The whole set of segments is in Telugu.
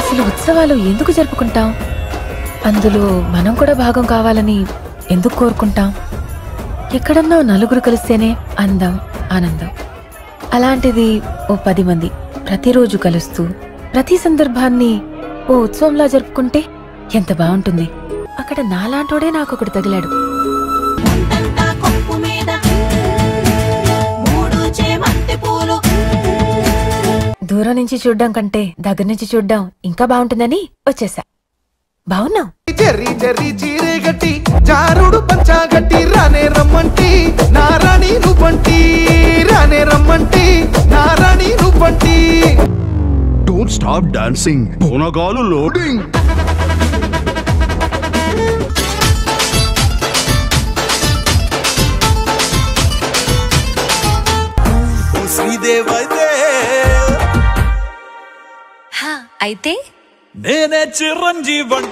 అసలు ఉత్సవాలు ఎందుకు జరుపుకుంటాం అందులో మనం కూడా భాగం కావాలని ఎందుకు కోరుకుంటాం ఎక్కడన్నా నలుగురు కలిస్తేనే అందం ఆనందం అలాంటిది ఓ పది మంది ప్రతిరోజు కలుస్తూ ప్రతి సందర్భాన్ని ఓ ఉత్సవంలా జరుపుకుంటే ఎంత బాగుంటుంది అక్కడ నాలాంటోడే నాకొకడు తగిలాడు ముందంతా కొప్పు మీద మూడు చేమంతి పూలు దూరం నుంచి చూడ్డం కంటే దగ్గర నుంచి చూడ్డం ఇంకా బాగుంటుందని వచ్చేసా బాగున్నావు చెర్రీ చెర్రీ చీరే గట్టి జారుడు పంచాగట్టి రానే రమ్మంటి నారాణి నువ్వంటి రానే రమ్మంటి నారాణి నువ్వంటి డోంట్ స్టాప్ డాన్సింగ్ పూనగాలు లోడింగ్ శ్రీదేవైతే హా, అయితే నేనే చిరంజీవంట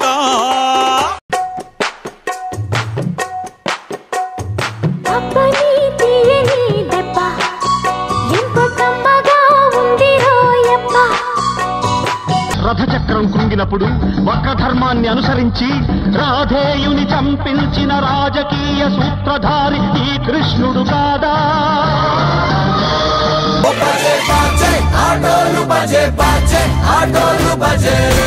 అప్పని తీయని దెబ్బ ఎంత కమ్మగా ఉంది రోయప్ప రథచక్రం కృంగినప్పుడు వక్రధర్మాన్ని అనుసరించి రాధేయుని చంపించిన రాజకీయ సూత్రధారి ఈ కృష్ణుడు కాదా ఆటోలు బజే బాజే ఆటోలు బజే